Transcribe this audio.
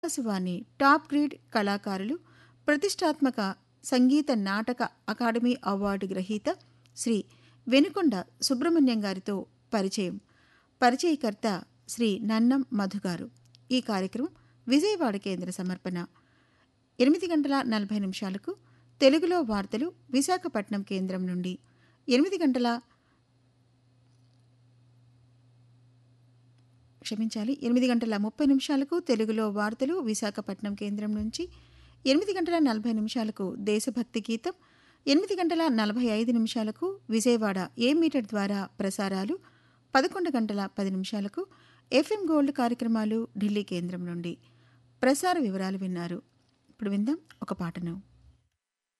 Akashvani top grade కళాకారులు ప్రతిష్టాత్మక సంగీత నాటక అకాడమీ అవార్డు గ్రహీత శ్రీ వెనుకొండ సుబ్రహ్మణ్యం గారితో పరిచయం పరిచయకర్త శ్రీ నన్నం మధు గారు ఈ కార్యక్రమం విజయవాడ కేంద్ర సమర్పణ ఎనిమిది గంటల నలభై నిమిషాలకు తెలుగులో వార్తలు విశాఖపట్నం కేంద్రం నుండి ఎనిమిది గంటల క్షమించాలి ఎనిమిది గంటల ముప్పై నిమిషాలకు తెలుగులో వార్తలు విశాఖపట్నం కేంద్రం నుంచి ఎనిమిది గంటల నలభై నిమిషాలకు దేశభక్తి గీతం ఎనిమిది గంటల నలభై ఐదు నిమిషాలకు విజయవాడ ఏ మీటర్ ద్వారా ప్రసారాలు పదకొండు గంటల పది నిమిషాలకు ఎఫ్ఎం గోల్డ్ కార్యక్రమాలు ఢిల్లీ కేంద్రం నుండి ప్రసార వివరాలు విన్నారు ఇప్పుడు విందాం ఒక పాటను